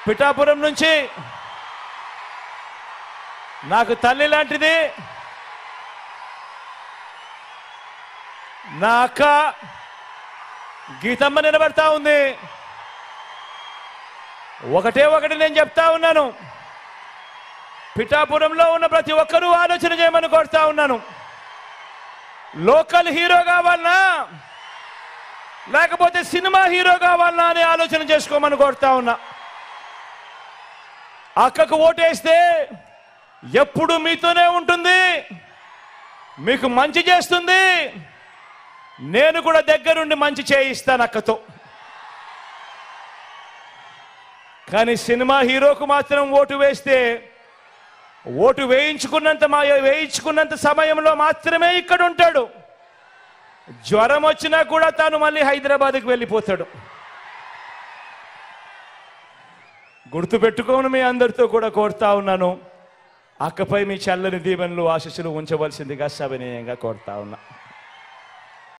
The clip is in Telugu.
పిఠాపురం నుంచి నాకు తల్లి లాంటిది నా అక్క గీతమ్మ నిలబడతా ఉంది ఒకటే ఒకటి నేను చెప్తా ఉన్నాను పిఠాపురంలో ఉన్న ప్రతి ఒక్కరూ ఆలోచన చేయమని కోరుతా ఉన్నాను లోకల్ హీరో కావాలనా లేకపోతే సినిమా హీరో కావాలనా అని ఆలోచన చేసుకోమని కోరుతా ఉన్నా అక్కకు ఓటేస్తే ఎప్పుడు మీతోనే ఉంటుంది మీకు మంచి చేస్తుంది నేను కూడా దగ్గరుండి మంచి చేయిస్తాను అక్కతో కానీ సినిమా హీరోకు మాత్రం ఓటు వేస్తే ఓటు వేయించుకున్నంత మా వేయించుకున్నంత సమయంలో మాత్రమే ఇక్కడ ఉంటాడు జ్వరం వచ్చినా కూడా తాను మళ్ళీ హైదరాబాద్కి వెళ్ళిపోతాడు గుర్తు పెట్టుకోను మీ అందరితో కూడా కోరుతా ఉన్నాను అక్కపై మీ చల్లని దీవెనలు ఆశీస్సులు ఉంచవలసిందిగా సవినయంగా కోరుతా ఉన్నా